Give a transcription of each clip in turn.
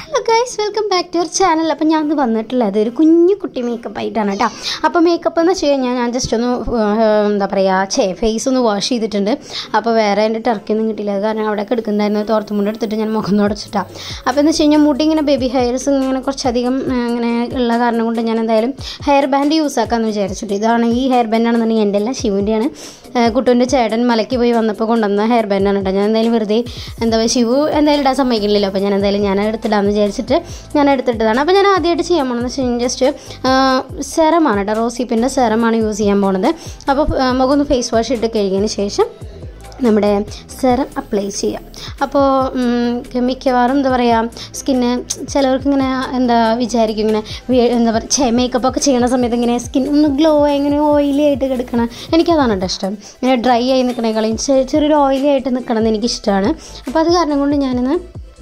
hello guys welcome back to your channel അപ്പോൾ ഞാൻ ഇന്ന് വന്നിട്ടുള്ളത് ഒരു കുഞ്ഞു കുട്ടി മേക്കപ്പ് ആയിട്ടാണ് കേട്ടോ അപ്പോൾ മേക്കപ്പ് എന്ന് വെച്ച് കഴിഞ്ഞാൽ ഞാൻ ജസ്റ്റ് ഒന്ന് ഏഹ്, എന്താ പറയുക ചേ ഫേസ് ഒന്ന് വാഷ് ചെയ്തിട്ടുണ്ട് അപ്പോൾ വേറെ എൻ്റെ ടർക്കിയൊന്നും കിട്ടിയില്ല അത് കാരണം അവിടെ കിടക്കുന്നുണ്ടായിരുന്നു തോർത്തുമുണ്ട് എടുത്തിട്ട് ഞാൻ മുഖം തുടച്ചിട്ടാണ് അപ്പോൾ എന്ന് വെച്ച് കഴിഞ്ഞാൽ മുടി ഇങ്ങനെ ബേബി ഹെയർസ് ഇങ്ങനെ കുറച്ചധികം ഏഹ്, ഇങ്ങനെ ഉള്ള കാരണം കൊണ്ട് ഞാൻ എന്തായാലും ഹെയർ ബാൻഡ് യൂസ് ആക്കാമെന്ന് വിചാരിച്ചിട്ട് ഇതാണ് ഈ ഹെയർ ബാൻഡ് ആണെന്നുണ്ടെങ്കിൽ എൻ്റെ അല്ല ശിവുൻ്റെയാണ് കുട്ടുവിൻ്റെ ചേട്ടൻ മലയ്ക്ക് പോയി വന്നപ്പോൾ കൊണ്ടുവന്ന ഹെയർ ബാൻഡാണ് കേട്ടോ ഞാൻ എന്തായാലും വെറുതെ എന്താ പറയുക ശിവു എന്തായാലും ഇടാൻ സമ്മതിക്കില്ലല്ലോ അപ്പോൾ ഞാൻ എന്തായാലും ഞാൻ എടുത്തിടാമെന്ന് വിചാരിച്ചിട്ട് ഞാൻ എടുത്തിട്ടതാണ് അപ്പോൾ ഞാൻ ആദ്യമായിട്ട് ചെയ്യാൻ പോകണമെന്ന് വെച്ച് കഴിഞ്ഞാൽ ജസ്റ്റ് സെറമാണ് കേട്ടോ റോസിപ്പിൻ്റെ സെറമാണ് യൂസ് ചെയ്യാൻ പോണത് അപ്പോൾ ആ, മുഖം ഒന്ന് ഫേസ് വാഷ് ഇട്ട് കഴുകിയതിന് ശേഷം നമ്മുടെ സെറം അപ്ലൈ ചെയ്യാം അപ്പോൾ ഉം, മിക്കവാറും എന്താ പറയുക സ്കിന്ന് ചിലവർക്ക് ഇങ്ങനെ എന്താ വിചാരിക്കും ഇങ്ങനെ വി- എന്താ പറയുക മേക്കപ്പ് ഒക്കെ ചെയ്യണ സമയത്ത് ഇങ്ങനെ സ്കിൻ ഒന്ന് ഗ്ലോ ആയി ഇങ്ങനെ ഓയിലി ആയിട്ട് കിടക്കണം എനിക്കതാണ് കേട്ടോ ഇഷ്ടം ഇങ്ങനെ ഡ്രൈ ആയി നിൽക്കണേക്കാളും ചെ- ചെറിയൊരു ഓയിലി ആയിട്ട് നിൽക്കണം എന്ന് എനിക്കിഷ്ടമാണ് അപ്പോൾ അത് കാരണം കൊണ്ട് ഞാനിന്ന്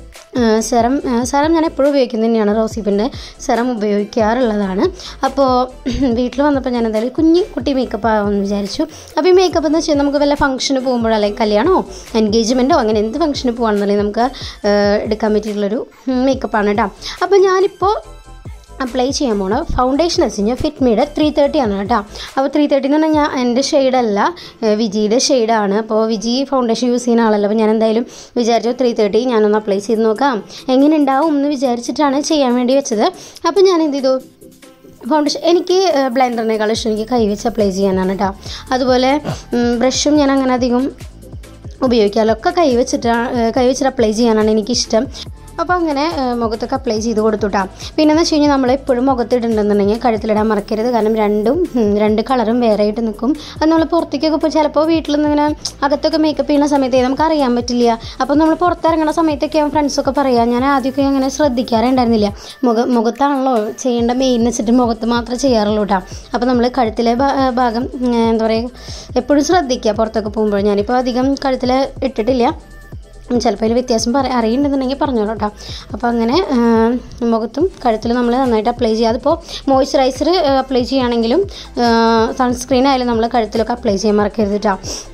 സെറം സെറം ഞാൻ എപ്പോഴും ഉപയോഗിക്കുന്നത് തന്നെയാണ് റോസിപ്പിൻ്റെ സെറം ഉപയോഗിക്കാറുള്ളതാണ് അപ്പോൾ വീട്ടിൽ വന്നപ്പോൾ ഞാൻ എന്തായാലും കുഞ്ഞി കുട്ടി മേക്കപ്പ് ആവുമെന്ന് വിചാരിച്ചു അപ്പോൾ ഈ മേക്കപ്പ് എന്ന് വെച്ചാൽ നമുക്ക് വല്ല ഫംഗ്ഷന് പോകുമ്പോഴോ അല്ലെങ്കിൽ കല്യാണമോ എൻഗേജ്മെൻറ്റോ അങ്ങനെ എന്ത് ഫംഗ്ഷന് പോകുകയാണെന്നുണ്ടെങ്കിൽ നമുക്ക് ഏഹ്, എടുക്കാൻ പറ്റിയിട്ടുള്ളൊരു മേക്കപ്പാണ് കേട്ടോ അപ്പോൾ ഞാനിപ്പോൾ അപ്ലൈ ചെയ്യാൻ പോണ ഫൗണ്ടേഷൻ വെച്ച് കഴിഞ്ഞാൽ ഫിറ്റ്മിയുടെ ത്രീ തേർട്ടി ആണ് കേട്ടോ അപ്പോൾ ത്രീ തേർട്ടി എന്ന് പറഞ്ഞാൽ ഞാൻ എൻ്റെ ഷെയ്ഡല്ല വിജിയുടെ ഷെയ്ഡാണ് അപ്പോൾ വിജി ഫൗണ്ടേഷൻ യൂസ് ചെയ്യുന്ന ആളല്ല അപ്പോൾ ഞാൻ എന്തായാലും വിചാരിച്ചു ത്രീ തേർട്ടി ഞാനൊന്ന് അപ്ലൈ ചെയ്ത് നോക്കാം എങ്ങനെ ഉണ്ടാവും എന്ന് വിചാരിച്ചിട്ടാണ് ചെയ്യാൻ വേണ്ടി വെച്ചത് അപ്പോൾ ഞാൻ എന്ത് ചെയ്തു ഫൗണ്ടേഷൻ എനിക്ക് ബ്ലെൻഡറിനേക്കാൾ ഇഷ്ടം എനിക്ക് കൈവച്ച് അപ്ലൈ ചെയ്യാനാണ് കേട്ടോ അതുപോലെ ബ്രഷും ഞാൻ അങ്ങനെ അധികം ഉപയോഗിക്കാമല്ലോ ഒക്കെ കൈ വെച്ചിട്ടാണ് കൈ വെച്ചിട്ട് അപ്ലൈ ചെയ്യാനാണ് എനിക്കിഷ്ടം അപ്പോൾ അങ്ങനെ ഏഹ്, മുഖത്തൊക്കെ അപ്ലൈ ചെയ്ത് കൊടുത്തുട്ടാ പിന്നെന്ന് വെച്ച് കഴിഞ്ഞാൽ നമ്മൾ എപ്പോഴും മുഖത്തിടുന്നുണ്ടെന്നുണ്ടെങ്കിൽ കഴുത്തിലിടാൻ മറക്കരുത് കാരണം രണ്ടും ഉം, രണ്ട് കളറും വേറെ ആയിട്ട് നിൽക്കും അത് നമ്മൾ പുറത്തേക്കൊക്കെ ഇപ്പോൾ ചിലപ്പോൾ വീട്ടിൽ നിന്ന് ഇങ്ങനെ അകത്തൊക്കെ മേക്കപ്പ് ചെയ്യുന്ന സമയത്ത് നമുക്ക് അറിയാൻ പറ്റില്ല അപ്പോൾ നമ്മൾ പുറത്തിറങ്ങുന്ന സമയത്തൊക്കെ ഫ്രണ്ട്സൊക്കെ പറയാം ഞാൻ ആദ്യമൊക്കെ അങ്ങനെ ശ്രദ്ധിക്കാറേ ഉണ്ടായിരുന്നില്ല മുഖ മുഖത്താണല്ലോ ചെയ്യേണ്ട മെയിൻ വെച്ചിട്ട് മുഖത്ത് മാത്രമേ ചെയ്യാറുള്ളൂ കേട്ടോ അപ്പോൾ നമ്മൾ കഴുത്തിലെ ഭാ- ഏഹ് ഭാഗം ഉം, എന്താ പറയുക എപ്പോഴും ശ്രദ്ധിക്കുക പുറത്തൊക്കെ പോകുമ്പോൾ ഞാനിപ്പോൾ അധികം കഴുത്തിൽ ഇട്ടിട്ടില്ല ചിലപ്പോൾ അതിൽ വ്യത്യാസം പറ അറിയുന്നുണ്ടെന്നുണ്ടെങ്കിൽ പറഞ്ഞോളൂ കേട്ടോ അപ്പോൾ അങ്ങനെ ആ, മുഖത്തും കഴുത്തിലും നമ്മൾ നന്നായിട്ട് അപ്ലൈ ചെയ്യുക അതിപ്പോൾ മോയ്സ്ചറൈസർ അപ്ലൈ ചെയ്യുകയാണെങ്കിലും സൺസ്ക്രീൻ ആയാലും നമ്മൾ കഴുത്തിലൊക്കെ അപ്ലൈ ചെയ്യാൻ മറക്കരുത് കേട്ടോ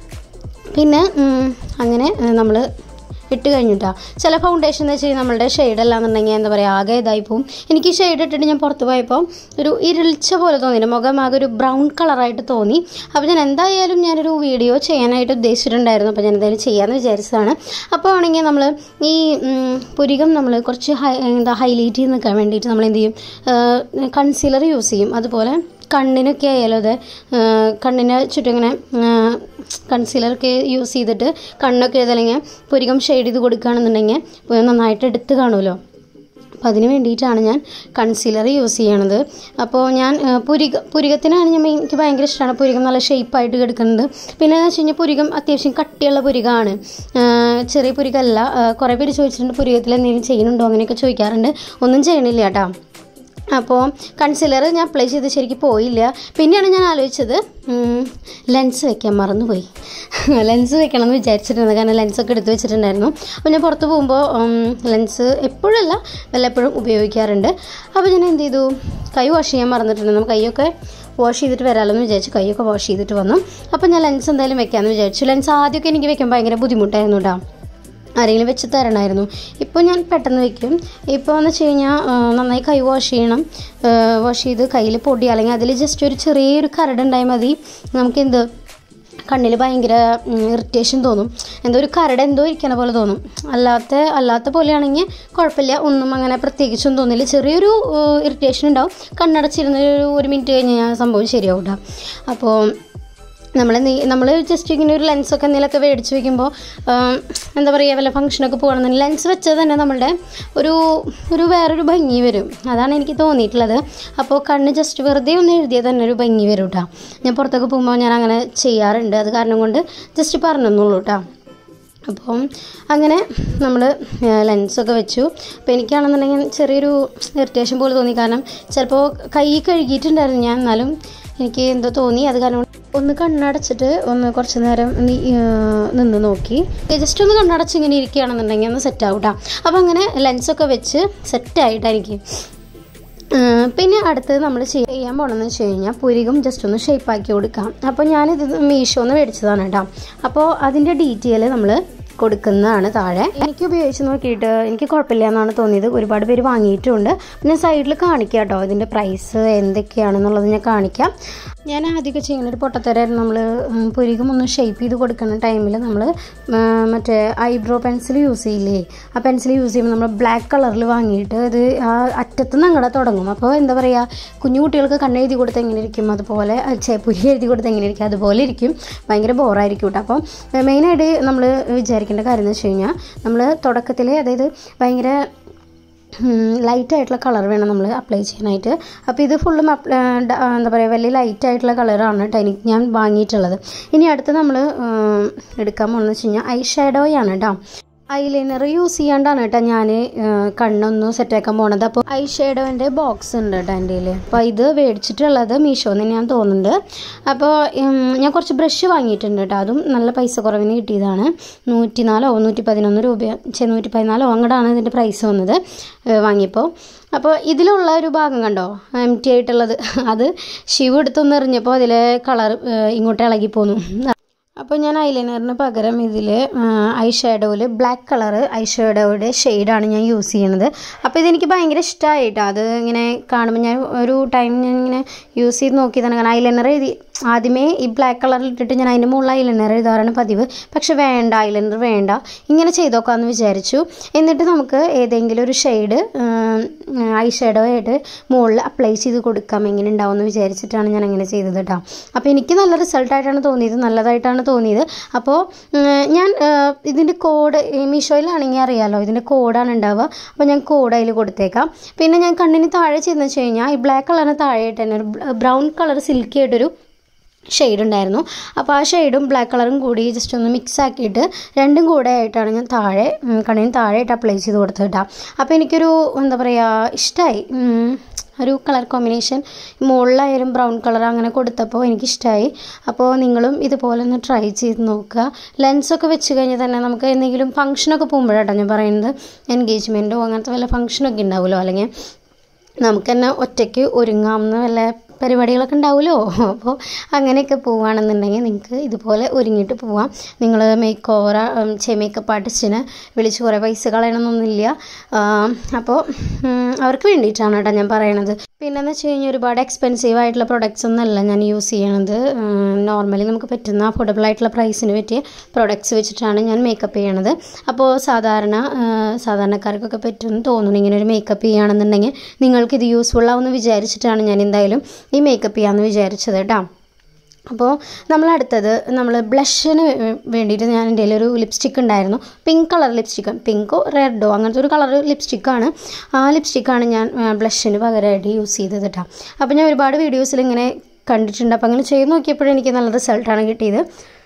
പിന്നെ ഉം, അങ്ങനെ നമ്മൾ ഇട്ട് കഴിഞ്ഞിട്ടാ ചില ഫൗണ്ടേഷൻ എന്ന് വെച്ച് കഴിഞ്ഞാൽ നമ്മളുടെ ഷെയ്ഡ് അല്ലാന്നുണ്ടെങ്കിൽ എന്താ പറയുക ആകെ ഇതായി പോവും എനിക്ക് ഈ ഷെയ്ഡ് ഇട്ടിട്ട് ഞാൻ പുറത്ത് പോയപ്പോൾ ഒരു ഇരുളിച്ച പോലെ തോന്നി മുഖം ആകെ ഒരു ബ്രൗൺ കളറായിട്ട് തോന്നി അപ്പോൾ ഞാൻ എന്തായാലും ഞാനൊരു വീഡിയോ ചെയ്യാനായിട്ട് ഉദ്ദേശിച്ചിട്ടുണ്ടായിരുന്നു അപ്പോൾ ഞാൻ എന്തായാലും ചെയ്യാമെന്ന് വിചാരിച്ചതാണ് അപ്പോൾ ആണെങ്കിൽ നമ്മൾ ഈ ഉം, പുരികം നമ്മൾ കുറച്ച് ഹൈ എന്താ ഹൈലൈറ്റ് ചെയ്ത് നിൽക്കാൻ വേണ്ടിയിട്ട് നമ്മൾ എന്ത് ചെയ്യും കൺസീലർ യൂസ് ചെയ്യും അതുപോലെ കണ്ണിനൊക്കെ ആയാലും അതെ കണ്ണിന് ചുറ്റും ഇങ്ങനെ കൺസീലറൊക്കെ യൂസ് ചെയ്തിട്ട് കണ്ണൊക്കെ ഏതല്ലെങ്കിൽ പുരികം ഷെയ്ഡ് ചെയ്ത് കൊടുക്കുകയാണെന്നുണ്ടെങ്കിൽ ഇപ്പൊ നന്നായിട്ട് എടുത്ത് കാണുമല്ലോ അപ്പോൾ അതിന് വേണ്ടിയിട്ടാണ് ഞാൻ കൺസീലർ യൂസ് ചെയ്യണത് അപ്പോൾ ഞാൻ ആ, പുരിക പുരികത്തിനാണ് ഞാൻ മെയിൻ- എനിക്ക് ഭയങ്കര ഇഷ്ടമാണ് പുരികം നല്ല ഷേപ്പായിട്ട് കിടക്കുന്നത് പിന്നെ എന്ന് വെച്ച് കഴിഞ്ഞാൽ പുരികം അത്യാവശ്യം കട്ടിയുള്ള പുരികമാണ് ആ, ചെറിയ പുരികമല്ല ആ, കുറേ പേര് ചോദിച്ചിട്ടുണ്ട് പുരികത്തിൽ എന്തെങ്കിലും ചെയ്യുന്നുണ്ടോ അങ്ങനെയൊക്കെ ചോദിക്കാറുണ്ട് ഒന്നും ചെയ്യണില്ല കേട്ടോ അപ്പോൾ കൺസീലർ ഞാൻ അപ്ലൈ ചെയ്ത് ശരിക്കും പോയില്ല പിന്നെയാണ് ഞാൻ ആലോചിച്ചത് ലെൻസ് വെക്കാൻ മറന്നുപോയി ലെൻസ് വെക്കണം എന്ന് വിചാരിച്ചിട്ടുണ്ട് കാരണം ലെൻസൊക്കെ എടുത്ത് വെച്ചിട്ടുണ്ടായിരുന്നു അപ്പോൾ ഞാൻ പുറത്ത് പോകുമ്പോൾ ലെൻസ് എപ്പോഴല്ല വല്ലപ്പോഴും ഉപയോഗിക്കാറുണ്ട് അപ്പോൾ ഞാൻ എന്ത് ചെയ്തു കൈ വാഷ് ചെയ്യാൻ മറന്നിട്ടുണ്ടായിരുന്നു കൈയൊക്കെ വാഷ് ചെയ്തിട്ട് വരാമല്ലോ എന്ന് വിചാരിച്ചു കൈയൊക്കെ വാഷ് ചെയ്തിട്ട് വന്നു അപ്പോൾ ഞാൻ ലെൻസ് എന്തായാലും വെക്കാമെന്ന് വിചാരിച്ചു ലെൻസ് ആദ്യമൊക്കെ എനിക്ക് വെക്കാൻ ഭയങ്കര ബുദ്ധിമുട്ടായിരുന്നു കേട്ടോ ആരെങ്കിലും വെച്ച് തരണമായിരുന്നു ഇപ്പോൾ ഞാൻ പെട്ടെന്ന് വെക്കും ഇപ്പോൾ എന്ന് വെച്ച് കഴിഞ്ഞാൽ ആ, നന്നായി കൈ വാഷ് ചെയ്യണം വാഷ് ചെയ്ത് കയ്യിൽ പൊടി അല്ലെങ്കിൽ അതിൽ ജസ്റ്റ് ഒരു ചെറിയൊരു കരടുണ്ടായാൽ മതി നമുക്കെന്ത് കണ്ണിൽ ഭയങ്കര ഇറിറ്റേഷൻ തോന്നും എന്തോ ഒരു കരട് എന്തോ ഇരിക്കണ പോലെ തോന്നും അല്ലാത്ത അല്ലാത്ത പോലെയാണെങ്കിൽ കുഴപ്പമില്ല ഒന്നും അങ്ങനെ പ്രത്യേകിച്ചൊന്നും തോന്നില്ല ചെറിയൊരു ഇറിറ്റേഷൻ ഉണ്ടാവും കണ്ണടച്ചിരുന്ന ഒരു ഒരു മിനിറ്റ് കഴിഞ്ഞ് കഴിഞ്ഞാൽ സംഭവം ശരിയാവും കേട്ടോ അപ്പോൾ നമ്മൾ നമ്മൾ ജസ്റ്റ് ഇങ്ങനെ ഒരു ലെൻസൊക്കെ എന്തെങ്കിലുമൊക്കെ മേടിച്ച് വെക്കുമ്പോൾ എന്താ പറയുക വല്ല ഫംഗ്ഷനൊക്കെ പോകണമെന്നുണ്ടെങ്കിൽ ലെൻസ് വെച്ചത് തന്നെ നമ്മളുടെ ഒരു ഒരു വേറൊരു ഭംഗി വരും അതാണ് എനിക്ക് തോന്നിയിട്ടുള്ളത് അപ്പോൾ കണ്ണ് ജസ്റ്റ് വെറുതെ ഒന്ന് എഴുതിയാൽ തന്നെ ഒരു ഭംഗി വരും കേട്ടോ ഞാൻ പുറത്തൊക്കെ പോകുമ്പോൾ ഞാൻ അങ്ങനെ ചെയ്യാറുണ്ട് അത് കാരണം കൊണ്ട് ജസ്റ്റ് പറഞ്ഞെന്നുള്ളൂ കേട്ടോ അപ്പം അങ്ങനെ നമ്മൾ ലെൻസൊക്കെ വെച്ചു അപ്പോൾ എനിക്കാണെന്നുണ്ടെങ്കിൽ ചെറിയൊരു ഇറിറ്റേഷൻ പോലെ തോന്നി കാരണം ചിലപ്പോൾ കൈ കഴുകിയിട്ടുണ്ടായിരുന്നു ഞാൻ എന്നാലും എനിക്ക് എന്തോ തോന്നി അത് കാരണം ഒന്ന് കണ്ണടച്ചിട്ട് ഒന്ന് കുറച്ച് നേരം നീ ഏഹ്, നിന്ന് നോക്കി ജസ്റ്റ് ഒന്ന് കണ്ണടച്ച് ഇങ്ങനെ ഇരിക്കുകയാണെന്നുണ്ടെങ്കിൽ ഒന്ന് സെറ്റ് ആവും കേട്ടോ അപ്പോൾ അങ്ങനെ ലെൻസൊക്കെ വെച്ച് സെറ്റായിട്ടാണ് എനിക്ക് ഏഹ് പിന്നെ അടുത്തത് നമ്മൾ ചെയ്യാൻ പോകണമെന്ന് വെച്ച് കഴിഞ്ഞാൽ പുരികം ജസ്റ്റ് ഒന്ന് ഷേപ്പാക്കി കൊടുക്കാം അപ്പോൾ ഞാനിത് മീഷോന്ന് മേടിച്ചതാണ് കേട്ടോ അപ്പോൾ അതിൻ്റെ ഡീറ്റെയിൽ നമ്മൾ കൊടുക്കുന്നതാണ് താഴെ എനിക്ക് ഉപയോഗിച്ച് നോക്കിയിട്ട് എനിക്ക് കുഴപ്പമില്ല എന്നാണ് തോന്നിയത് ഒരുപാട് പേര് വാങ്ങിയിട്ടുമുണ്ട് പിന്നെ സൈഡിൽ കാണിക്കാം കേട്ടോ ഇതിൻ്റെ പ്രൈസ് എന്തൊക്കെയാണെന്നുള്ളത് ഞാൻ കാണിക്കാം ഞാൻ ആദ്യമൊക്കെ ചെയ്യുന്ന ഒരു പൊട്ടത്തരായിരുന്നു നമ്മൾ പുരികം ഒന്ന് ഷേപ്പ് ചെയ്ത് കൊടുക്കുന്ന ടൈമിൽ നമ്മൾ മറ്റേ ഐബ്രോ പെൻസിൽ യൂസ് ചെയ്യില്ലേ ആ പെൻസിൽ യൂസ് ചെയ്യുമ്പോൾ നമ്മൾ ബ്ലാക്ക് കളറിൽ വാങ്ങിയിട്ട് അത് ആ അറ്റത്ത് നിന്ന് അങ്ങടെ തുടങ്ങും അപ്പോൾ എന്താ പറയുക കുഞ്ഞു കുട്ടികൾക്ക് കണ്ണെഴുതി കൊടുത്ത് എങ്ങനെ ഇരിക്കും അതുപോലെ ചേ പുരി എഴുതി കൊടുത്ത് എങ്ങനെ ഇരിക്കും അതുപോലെ ഇരിക്കും ഭയങ്കര ബോറായിരിക്കും കേട്ടോ അപ്പം മെയിനായിട്ട് നമ്മൾ വിചാരിക്കേണ്ട കാര്യം എന്ന് വെച്ച് കഴിഞ്ഞാൽ നമ്മൾ തുടക്കത്തിൽ അതായത് ഭയങ്കര ലൈറ്റ് ആയിട്ടുള്ള കളർ വേണം നമ്മൾ അപ്ലൈ ചെയ്യാനായിട്ട് അപ്പോൾ ഇത് ഫുള്ളും എന്താ പറയുക വലിയ ലൈറ്റ് ആയിട്ടുള്ള കളറാണ് കേട്ടോ എനിക്ക് ഞാൻ വാങ്ങിയിട്ടുള്ളത് ഇനി അടുത്ത് നമ്മൾ എടുക്കാൻ പോകുന്നത് വെച്ച് കഴിഞ്ഞാൽ ഐ ഷാഡോയാണ് കേട്ടോ ഐലൈനർ യൂസ് ചെയ്യാണ്ടാണ് കേട്ടോ ഞാൻ കണ്ണൊന്ന് സെറ്റാക്കാൻ പോണത് അപ്പോൾ ഐ ഷേഡോൻ്റെ ബോക്സ് ഉണ്ട് കേട്ടോ എൻ്റെ കയ്യിൽ അപ്പോൾ ഇത് മേടിച്ചിട്ടുള്ളത് മീഷോന്ന് ഞാൻ തോന്നുന്നുണ്ട് അപ്പോൾ ഞാൻ കുറച്ച് ബ്രഷ് വാങ്ങിയിട്ടുണ്ട് കേട്ടോ അതും നല്ല പൈസ കുറവിന് കിട്ടിയതാണ് നൂറ്റി നാലോ നൂറ്റി പതിനൊന്ന് രൂപ ചെ നൂറ്റി പതിനാലോ അങ്ങോട്ടാണ് ഇതിൻ്റെ പ്രൈസ് വന്നത് വാങ്ങിയപ്പോൾ അപ്പോൾ ഇതിലുള്ള ഒരു ഭാഗം കണ്ടോ എം ടി ആയിട്ടുള്ളത് അത് ശിവ് എടുത്തൊന്ന് എറിഞ്ഞപ്പോൾ അതിലെ കളർ ഇങ്ങോട്ട് ഇളകി പോന്നു അപ്പോൾ ഞാൻ ഐലൈനറിന് പകരം ഇതിൽ ഐ ഷാഡോയിൽ ബ്ലാക്ക് കളറ് ഐ ഷാഡോയുടെ ഷെയ്ഡാണ് ഞാൻ യൂസ് ചെയ്യണത് അപ്പോൾ ഇതെനിക്ക് ഭയങ്കര ഇഷ്ടമായിട്ടോ അത് ഇങ്ങനെ കാണുമ്പോൾ ഞാൻ ഒരു ടൈം ഞാൻ ഇങ്ങനെ യൂസ് ചെയ്ത് നോക്കിയതാണ് കാരണം ഐലൈനർ എഴുതി ആദ്യമേ ഈ ബ്ലാക്ക് കളറിൽ ഇട്ടിട്ട് ഞാൻ അതിൻ്റെ മുകളിൽ ഐലൈനർ എഴുതാറാണ് പതിവ് പക്ഷെ വേണ്ട ഐലൈനർ വേണ്ട ഇങ്ങനെ ചെയ്ത് നോക്കാമെന്ന് വിചാരിച്ചു എന്നിട്ട് നമുക്ക് ഏതെങ്കിലും ഒരു ഷെയ്ഡ് ഐ ഷാഡോ ആയിട്ട് മുകളിൽ അപ്ലൈ ചെയ്ത് കൊടുക്കാം എങ്ങനെ ഉണ്ടാവും എന്ന് വിചാരിച്ചിട്ടാണ് ഞാൻ അങ്ങനെ ചെയ്തത് കേട്ടോ അപ്പോൾ എനിക്ക് നല്ല റിസൾട്ടായിട്ടാണ് തോന്നിയത് നല്ലതായിട്ടാണ് തോന്നിയത് അപ്പോൾ ഞാൻ ഇതിൻ്റെ കോഡ് മീഷോയിലാണെങ്കിൽ അറിയാമല്ലോ ഇതിൻ്റെ കോഡാണ് ഉണ്ടാവുക അപ്പോൾ ഞാൻ കോഡ് അതിൽ കൊടുത്തേക്കാം പിന്നെ ഞാൻ കണ്ണിന് താഴെ ചെയ്തെന്ന് വെച്ച് കഴിഞ്ഞാൽ ഈ ബ്ലാക്ക് കളറിന് താഴെയായിട്ട് തന്നെ ഒരു ബ്രൗൺ കളർ സിൽക്കി ആയിട്ടൊരു ഷെയ്ഡ് ഉണ്ടായിരുന്നു അപ്പോൾ ആ ഷെയ്ഡും ബ്ലാക്ക് കളറും കൂടി ജസ്റ്റ് ഒന്ന് മിക്സ് ആക്കിയിട്ട് രണ്ടും കൂടെ ആയിട്ടാണ് ഞാൻ താഴെ കണ്ണിന് താഴെയായിട്ട് അപ്ലൈ ചെയ്ത് കൊടുത്തത് കേട്ടോ അപ്പോൾ എനിക്കൊരു എന്താ പറയുക ഇഷ്ടമായി ഒരു കളർ കോമ്പിനേഷൻ മുകളിലായാലും ബ്രൗൺ കളർ അങ്ങനെ കൊടുത്തപ്പോൾ എനിക്കിഷ്ടമായി അപ്പോൾ നിങ്ങളും ഇതുപോലെ ഒന്ന് ട്രൈ ചെയ്ത് നോക്കുക ലെൻസൊക്കെ വെച്ച് കഴിഞ്ഞാൽ തന്നെ നമുക്ക് എന്തെങ്കിലും ഫംഗ്ഷനൊക്കെ പോകുമ്പോഴാട്ടോ ഞാൻ പറയുന്നത് എൻഗേജ്മെൻറ്റോ അങ്ങനത്തെ വല്ല ഫംഗ്ഷനൊക്കെ ഉണ്ടാവുമല്ലോ അല്ലെങ്കിൽ നമുക്ക് തന്നെ ഒറ്റയ്ക്ക് ഒരുങ്ങാവുന്ന വല്ല പരിപാടികളൊക്കെ ഉണ്ടാവുമല്ലോ അപ്പോൾ അങ്ങനെയൊക്കെ പോവുകയാണെന്നുണ്ടെങ്കിൽ നിങ്ങൾക്ക് ഇതുപോലെ ഒരുങ്ങിയിട്ട് പോവാം നിങ്ങൾ മേക്ക് ഓവർ ചെ മേക്കപ്പ് ആർട്ടിസ്റ്റിനെ വിളിച്ച് കുറേ പൈസ കളയണമെന്നൊന്നുമില്ല അപ്പോൾ അവർക്ക് വേണ്ടിയിട്ടാണ് കേട്ടോ ഞാൻ പറയണത് പിന്നെന്ന് വെച്ച് കഴിഞ്ഞാൽ ഒരുപാട് എക്സ്പെൻസീവ് ആയിട്ടുള്ള പ്രൊഡക്ട്സ് ഒന്നല്ല ഞാൻ യൂസ് ചെയ്യണത് നോർമലി നമുക്ക് പറ്റുന്ന അഫോർഡബിൾ ആയിട്ടുള്ള പ്രൈസിന് പറ്റിയ പ്രൊഡക്ട്സ് വെച്ചിട്ടാണ് ഞാൻ മേക്കപ്പ് ചെയ്യണത് അപ്പോൾ സാധാരണ സാധാരണക്കാർക്കൊക്കെ പറ്റുമെന്ന് തോന്നുന്നു ഇങ്ങനെ ഒരു മേക്കപ്പ് ചെയ്യുകയാണെന്നുണ്ടെങ്കിൽ നിങ്ങൾക്ക് ഇത് യൂസ്ഫുൾ ആവുമെന്ന് വിചാരിച്ചിട്ടാണ് ഞാൻ എന്തായാലും ഈ മേക്കപ്പ് ചെയ്യാമെന്ന് വിചാരിച്ചത് കേട്ടോ അപ്പോൾ നമ്മൾ അടുത്തത് നമ്മൾ ബ്ലഷിന് വേണ്ടിയിട്ട് ഞാൻ എൻ്റെ ഒരു ലിപ്സ്റ്റിക്ക് ഉണ്ടായിരുന്നു പിങ്ക് കളർ ലിപ്സ്റ്റിക്ക് പിങ്കോ റെഡോ അങ്ങനത്തെ ഒരു കളർ ലിപ്സ്റ്റിക്കാണ് ആ ലിപ്സ്റ്റിക്കാണ് ഞാൻ ബ്ലഷിന് പകരമായിട്ട് യൂസ് ചെയ്തത് കേട്ടോ അപ്പോൾ ഞാൻ ഒരുപാട് വീഡിയോസിൽ ഇങ്ങനെ കണ്ടിട്ടുണ്ട് അപ്പോൾ അങ്ങനെ ചെയ്ത് നോക്കിയപ്പോഴും എനിക്ക് നല്ല റിസൾട്ടാണ് കിട്ടിയത്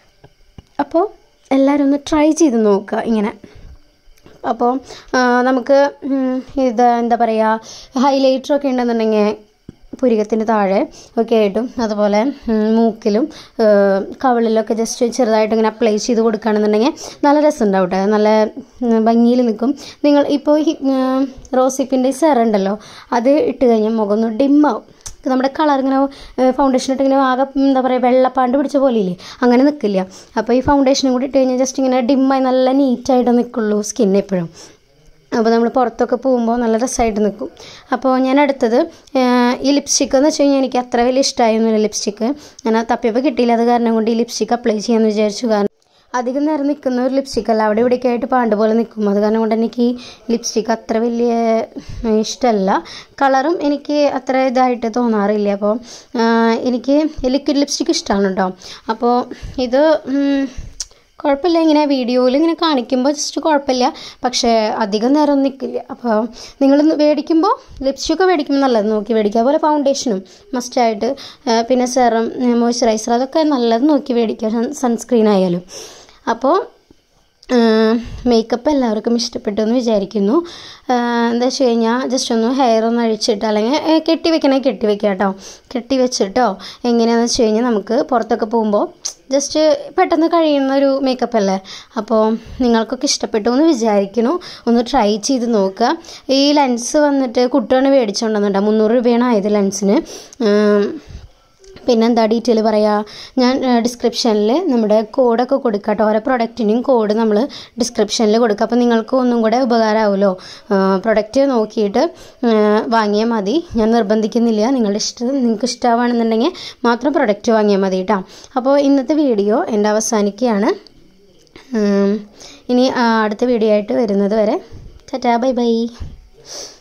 അപ്പോൾ എല്ലാവരും ഒന്ന് ട്രൈ ചെയ്ത് നോക്കുക ഇങ്ങനെ അപ്പോൾ നമുക്ക് ഇത് എന്താ പറയുക ഹൈലൈറ്ററൊക്കെ ഉണ്ടെന്നുണ്ടെങ്കിൽ പുരികത്തിന് താഴെ ഒക്കെ ആയിട്ടും അതുപോലെ മൂക്കിലും കവിളിലൊക്കെ ജസ്റ്റ് ചെറുതായിട്ട് ഇങ്ങനെ അപ്ലൈ ചെയ്ത് കൊടുക്കുകയാണെന്നുണ്ടെങ്കിൽ നല്ല രസമുണ്ടാവും കേട്ടോ നല്ല ഭംഗിയിൽ നിൽക്കും നിങ്ങൾ ഇപ്പോൾ ഈ റോസിപ്പിൻ്റെ സെറ ഉണ്ടല്ലോ അത് ഇട്ട് കഴിഞ്ഞാൽ മുഖം ഒന്ന് ഡിമ്മാവും നമ്മുടെ കളർ ഇങ്ങനെ ഫൗണ്ടേഷൻ ഇട്ട് ഇങ്ങനെ ആകെ എന്താ പറയുക വെള്ളപ്പാണ്ട് പിടിച്ച പോലെ ഇല്ലേ അങ്ങനെ നിൽക്കില്ല അപ്പോൾ ഈ ഫൗണ്ടേഷനും കൂടി ഇട്ട് കഴിഞ്ഞാൽ ജസ്റ്റ് ഇങ്ങനെ ഡിമ്മായി നല്ല നീറ്റായിട്ട് നിൽക്കുള്ളൂ സ്കിൻ എപ്പോഴും അപ്പോൾ നമ്മൾ പുറത്തൊക്കെ പോകുമ്പോൾ നല്ല രസമായിട്ട് നിൽക്കും അപ്പോൾ ഞാൻ അടുത്തത് ഈ ലിപ്സ്റ്റിക്ക് എന്ന് വെച്ച് കഴിഞ്ഞാൽ എനിക്ക് അത്ര വലിയ ഇഷ്ടമായിരുന്നില്ല ലിപ്സ്റ്റിക്ക് ഞാൻ തപ്പിയപ്പോൾ കിട്ടിയില്ല അത് കാരണം കൊണ്ട് ഈ ലിപ്സ്റ്റിക്ക് അപ്ലൈ ചെയ്യാമെന്ന് വിചാരിച്ചു കാരണം അധികം നേരം നിൽക്കുന്ന ഒരു ലിപ്സ്റ്റിക് അല്ല അവിടെ ഇവിടെയൊക്കെ ആയിട്ട് പാണ്ട് പോലെ നിൽക്കും അത് കാരണം കൊണ്ട് എനിക്ക് ഈ ലിപ്സ്റ്റിക്ക് അത്ര വലിയ ഇഷ്ടമല്ല കളറും എനിക്ക് അത്ര ഇതായിട്ട് തോന്നാറില്ല അപ്പോൾ എനിക്ക് ലിക്വിഡ് ലിപ്സ്റ്റിക്ക് ഇഷ്ടമാണ് കേട്ടോ അപ്പോൾ ഇത് കുഴപ്പമില്ല ഇങ്ങനെ വീഡിയോയിൽ ഇങ്ങനെ കാണിക്കുമ്പോൾ ജസ്റ്റ് കുഴപ്പമില്ല പക്ഷേ അധികം നേരം ഒന്നും നിൽക്കില്ല അപ്പോൾ നിങ്ങൾ മേടിക്കുമ്പോൾ ലിപ്സ്റ്റിക്ക് മേടിക്കുമ്പോൾ നല്ലത് നോക്കി മേടിക്കുക അതുപോലെ ഫൗണ്ടേഷനും മസ്റ്റായിട്ട് പിന്നെ സെറം മോയ്സ്ചറൈസർ അതൊക്കെ നല്ലത് നോക്കി മേടിക്കുക സൺസ്ക്രീൻ ആയാലും അപ്പോൾ മേക്കപ്പ് എല്ലാവർക്കും ഇഷ്ടപ്പെട്ടു എന്ന് വിചാരിക്കുന്നു എന്താ വെച്ച് കഴിഞ്ഞാൽ ജസ്റ്റ് ഒന്ന് ഹെയർ ഒന്ന് അഴിച്ചിട്ട് അല്ലെങ്കിൽ കെട്ടി വെക്കണേ കെട്ടി വെക്കുക കേട്ടോ കെട്ടി വെച്ചിട്ടോ എങ്ങനെയാണെന്ന് വെച്ച് കഴിഞ്ഞാൽ നമുക്ക് പുറത്തൊക്കെ പോകുമ്പോൾ ജസ്റ്റ് പെട്ടെന്ന് കഴിയുന്ന ഒരു മേക്കപ്പ് അല്ലേ അപ്പോൾ നിങ്ങൾക്കൊക്കെ ഇഷ്ടപ്പെട്ടു എന്ന് വിചാരിക്കുന്നു ഒന്ന് ട്രൈ ചെയ്ത് നോക്കുക ഈ ലെൻസ് വന്നിട്ട് കുട്ടിയാണ് മേടിച്ചുകൊണ്ടെന്നുണ്ടോ മുന്നൂറ് രൂപയാണ് ആയത് ലെൻസിന് പിന്നെന്താ ഡീറ്റെയിൽ പറയാ ഞാൻ ഡിസ്ക്രിപ്ഷനിൽ നമ്മുടെ കോഡൊക്കെ കൊടുക്കാം കേട്ടോ ഓരോ പ്രൊഡക്റ്റിനും കോഡ് നമ്മൾ ഡിസ്ക്രിപ്ഷനിൽ കൊടുക്കുക അപ്പോൾ നിങ്ങൾക്ക് ഒന്നും കൂടെ ഉപകാരമാവുമല്ലോ പ്രൊഡക്റ്റ് നോക്കിയിട്ട് വാങ്ങിയാൽ മതി ഞാൻ നിർബന്ധിക്കുന്നില്ല നിങ്ങളുടെ ഇഷ്ടം നിങ്ങൾക്ക് ഇഷ്ടമാണെന്നുണ്ടെങ്കിൽ മാത്രം പ്രൊഡക്റ്റ് വാങ്ങിയാൽ മതി കേട്ടോ അപ്പോൾ ഇന്നത്തെ വീഡിയോ എൻ്റെ അവസാനിക്കുകയാണ് ഉം, ഇനി ആ, അടുത്ത വീഡിയോ ആയിട്ട് വരുന്നത് വരെ ടാറ്റാ ബൈ ബൈ